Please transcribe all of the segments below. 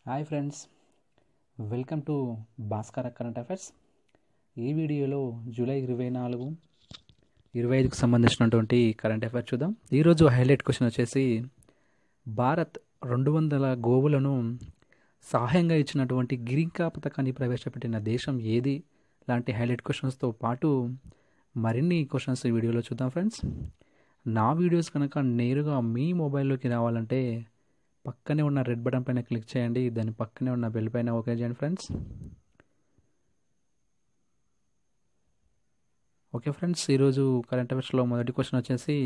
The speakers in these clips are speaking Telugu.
hi friends welcome to Bhaskar current affairs ఈ వీడియోలో జూలై ఇరవై నాలుగు ఇరవై ఐదుకు సంబంధించినటువంటి కరెంట్ అఫైర్స్ చూద్దాం ఈరోజు హైలైట్ క్వశ్చన్ వచ్చేసి భారత్ రెండు వందల గోవులను సహాయంగా ఇచ్చినటువంటి గిరింకా పథకాన్ని ప్రవేశపెట్టిన దేశం ఏది లాంటి హైలైట్ క్వశ్చన్స్తో పాటు మరిన్ని క్వశ్చన్స్ ఈ వీడియోలో చూద్దాం ఫ్రెండ్స్ నా వీడియోస్ కనుక నేరుగా మీ మొబైల్లోకి రావాలంటే పక్కనే ఉన్న రెడ్ బటన్ పైన క్లిక్ చేయండి దాని పక్కనే ఉన్న బెల్ పైన ఓకే చేయండి ఫ్రెండ్స్ ఓకే ఫ్రెండ్స్ ఈరోజు కరెంట్ అఫైర్స్లో మొదటి క్వశ్చన్ వచ్చేసి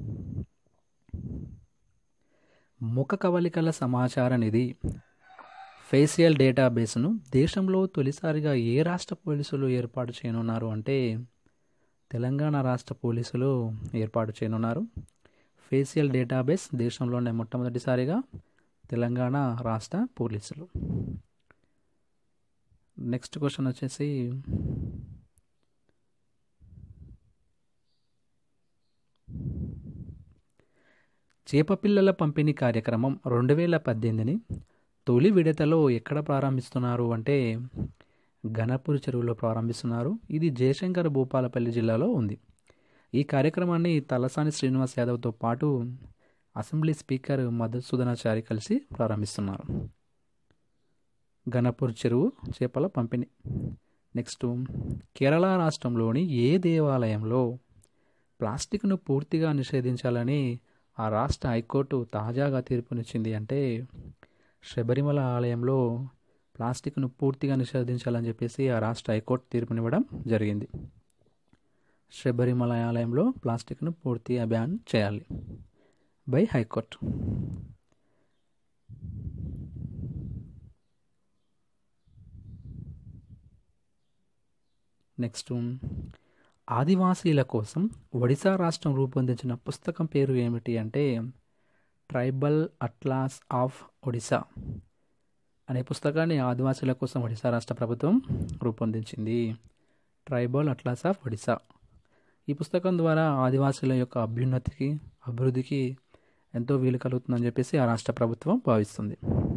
ముఖ కవలికల సమాచార నిధి ఫేషియల్ డేటాబేస్ను దేశంలో తొలిసారిగా ఏ రాష్ట్ర పోలీసులు ఏర్పాటు చేయనున్నారు అంటే తెలంగాణ రాష్ట్ర పోలీసులు ఏర్పాటు చేయనున్నారు ఫేషియల్ డేటాబేస్ దేశంలోనే మొట్టమొదటిసారిగా తెలంగాణ రాష్ట్ర పోలీసులు నెక్స్ట్ క్వశ్చన్ వచ్చేసి చేపపిల్లల పంపిణీ కార్యక్రమం రెండు వేల పద్దెనిమిదిని తొలి విడతలో ఎక్కడ ప్రారంభిస్తున్నారు అంటే ఘనపూర్ చెరువులో ప్రారంభిస్తున్నారు ఇది జయశంకర్ భూపాలపల్లి జిల్లాలో ఉంది ఈ కార్యక్రమాన్ని తలసాని శ్రీనివాస్ యాదవ్తో పాటు అసెంబ్లీ స్పీకర్ మధుసూదనాచారి కలిసి ప్రారంభిస్తున్నారు ఘనపూర్ చెరువు చేపల పంపిణీ నెక్స్ట్ కేరళ రాష్ట్రంలోని ఏ దేవాలయంలో ప్లాస్టిక్ను పూర్తిగా నిషేధించాలని ఆ రాష్ట్ర హైకోర్టు తాజాగా తీర్పునిచ్చింది అంటే శబరిమల ఆలయంలో ప్లాస్టిక్ను పూర్తిగా నిషేధించాలని చెప్పేసి ఆ రాష్ట్ర హైకోర్టు తీర్పునివ్వడం జరిగింది శబరిమల ఆలయంలో ప్లాస్టిక్ను పూర్తిగా బ్యాన్ చేయాలి బై హైకోర్టు నెక్స్ట్ ఆదివాసీల కోసం ఒడిశా రాష్ట్రం రూపొందించిన పుస్తకం పేరు ఏమిటి అంటే ట్రైబల్ అట్లాస్ ఆఫ్ ఒడిశా అనే పుస్తకాన్ని ఆదివాసీల కోసం ఒడిశా రాష్ట్ర ప్రభుత్వం రూపొందించింది ట్రైబల్ అట్లాస్ ఆఫ్ ఒడిశా ఈ పుస్తకం ద్వారా ఆదివాసీల యొక్క అభ్యున్నతికి అభివృద్ధికి ఎంతో వీలు కలుగుతుందని చెప్పేసి ఆ రాష్ట్ర ప్రభుత్వం భావిస్తుంది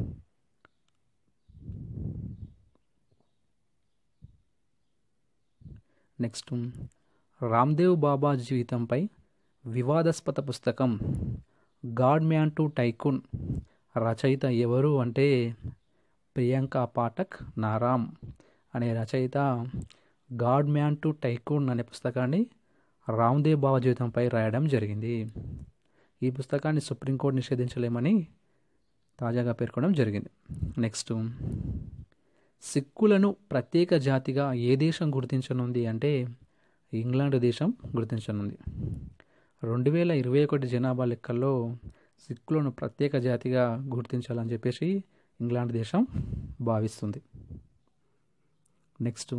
నెక్స్ట్ రామ్దేవ్ బాబా జీవితంపై వివాదాస్పద పుస్తకం గాడ్ మ్యాన్ టు టైకున్ రచయిత ఎవరు అంటే ప్రియాంక పాఠక్ నారామ్ అనే రచయిత గాడ్ మ్యాన్ టు టైకున్ అనే పుస్తకాన్ని రామ్దేవ్ బాబా జీవితంపై రాయడం జరిగింది ఈ పుస్తకాన్ని సుప్రీంకోర్టు నిషేధించలేమని తాజాగా పేర్కొనడం జరిగింది నెక్స్ట్ సిక్కులను ప్రత్యేక జాతిగా ఏ దేశం గుర్తించనుంది అంటే ఇంగ్లాండ్ దేశం గుర్తించనుంది రెండు వేల ఇరవై ఒకటి జనాభా లెక్కల్లో సిక్కులను ప్రత్యేక జాతిగా గుర్తించాలని చెప్పేసి ఇంగ్లాండ్ దేశం భావిస్తుంది నెక్స్ట్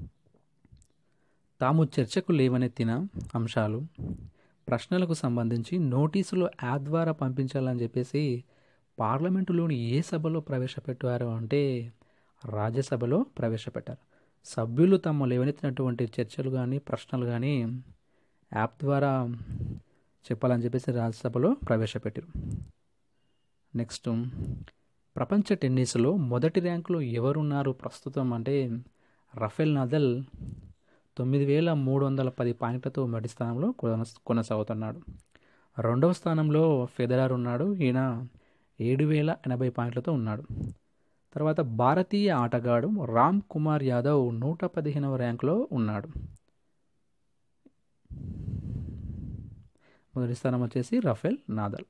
తాము చర్చకు లేవనెత్తిన అంశాలు ప్రశ్నలకు సంబంధించి నోటీసులు యాప్ ద్వారా పంపించాలని చెప్పేసి పార్లమెంటులోని ఏ సభలో ప్రవేశపెట్టారు అంటే రాజ్యసభలో ప్రవేశపెట్టారు సభ్యులు తమ లేవనెత్తినటువంటి చర్చలు కానీ ప్రశ్నలు కానీ యాప్ ద్వారా చెప్పాలని చెప్పేసి రాజ్యసభలో ప్రవేశపెట్టారు నెక్స్ట్ ప్రపంచ టెన్నిస్లో మొదటి ర్యాంకులో ఎవరున్నారు ప్రస్తుతం అంటే రఫేల్ నదల్ తొమ్మిది వేల మూడు వందల పది పాయింట్లతో మొదటి స్థానంలో కొనసాగుతున్నాడు రెండవ స్థానంలో ఫెదరర్ ఉన్నాడు ఈయన ఏడు వేల ఎనభై పాయింట్లతో ఉన్నాడు తర్వాత భారతీయ ఆటగాడు రామ్ కుమార్ యాదవ్ నూట పదిహేనవ ర్యాంకులో ఉన్నాడు మొదటి స్థానం వచ్చేసి రఫేల్ నాదల్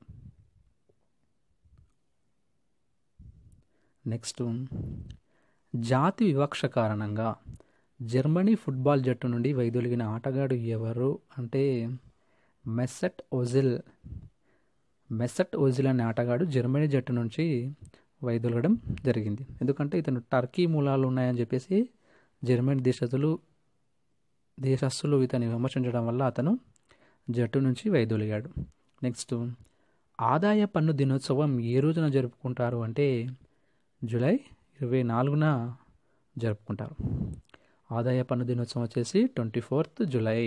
నెక్స్ట్ జాతి వివక్ష కారణంగా జర్మనీ ఫుట్బాల్ జట్టు నుండి వైదొలిగిన ఆటగాడు ఎవరు అంటే మెస్సెట్ ఓజిల్ మెస్సెట్ ఓజిల్ అనే ఆటగాడు జర్మనీ జట్టు నుంచి వైదొలగడం జరిగింది ఎందుకంటే ఇతను టర్కీ మూలాలు ఉన్నాయని చెప్పేసి జర్మనీ దేశస్తులు దేశస్తులు ఇతన్ని విమర్శించడం వల్ల అతను జట్టు నుంచి వైదొలిగాడు నెక్స్ట్ ఆదాయ పన్ను దినోత్సవం ఏ రోజున జరుపుకుంటారు అంటే జూలై ఇరవై నాలుగున జరుపుకుంటారు ఆదాయ పన్ను దినోత్సవం వచ్చేసి ట్వంటీ ఫోర్త్ జూలై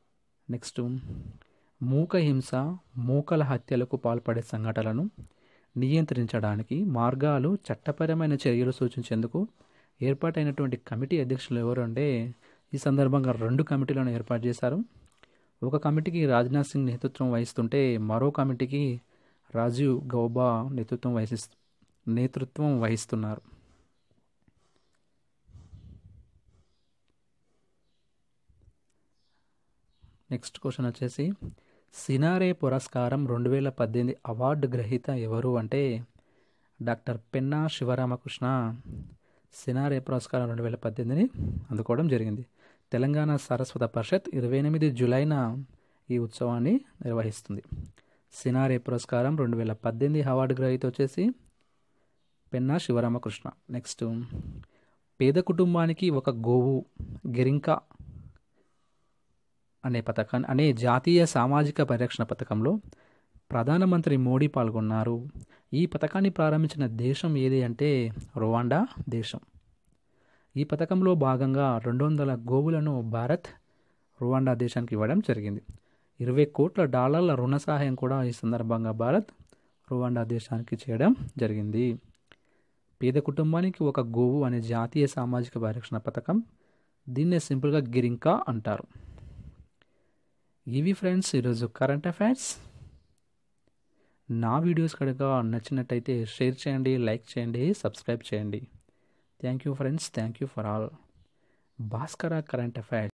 నెక్స్ట్ మూక హింస మూకల హత్యలకు పాల్పడే సంఘటనలను నియంత్రించడానికి మార్గాలు చట్టపరమైన చర్యలు సూచించేందుకు ఏర్పాటైనటువంటి కమిటీ అధ్యక్షులు ఎవరు అంటే ఈ సందర్భంగా రెండు కమిటీలను ఏర్పాటు చేశారు ఒక కమిటీకి రాజ్నాథ్ సింగ్ నేతృత్వం వహిస్తుంటే మరో కమిటీకి రాజీవ్ గౌబా నేతృత్వం వహిస్తు నేతృత్వం వహిస్తున్నారు నెక్స్ట్ క్వశ్చన్ వచ్చేసి సినారే పురస్కారం రెండు వేల పద్దెనిమిది అవార్డు గ్రహీత ఎవరు అంటే డాక్టర్ పెన్నా శివరామకృష్ణ సినారే పురస్కారం రెండు వేల పద్దెనిమిదిని అందుకోవడం జరిగింది తెలంగాణ సరస్వత పరిషత్ ఇరవై ఎనిమిది జూలైన ఈ ఉత్సవాన్ని నిర్వహిస్తుంది సినారే పురస్కారం రెండు వేల పద్దెనిమిది అవార్డు గ్రహీత వచ్చేసి పెన్నా శివరామకృష్ణ నెక్స్ట్ పేద కుటుంబానికి ఒక గోవు గిరింక అనే పథకాన్ని అనే జాతీయ సామాజిక పరిరక్షణ పథకంలో ప్రధానమంత్రి మోడీ పాల్గొన్నారు ఈ పథకాన్ని ప్రారంభించిన దేశం ఏది అంటే రువాండా దేశం ఈ పథకంలో భాగంగా రెండు వందల గోవులను భారత్ రువాండా దేశానికి ఇవ్వడం జరిగింది ఇరవై కోట్ల డాలర్ల రుణ సహాయం కూడా ఈ సందర్భంగా భారత్ రువాండా దేశానికి చేయడం జరిగింది పేద కుటుంబానికి ఒక గోవు అనే జాతీయ సామాజిక పరిరక్షణ పథకం దీన్నే సింపుల్గా గిరింకా అంటారు ఇవి ఫ్రెండ్స్ ఈరోజు కరెంట్ అఫైర్స్ నా వీడియోస్ కనుక నచ్చినట్టయితే షేర్ చేయండి లైక్ చేయండి సబ్స్క్రైబ్ చేయండి thank you friends thank you for all Bhaskara current affairs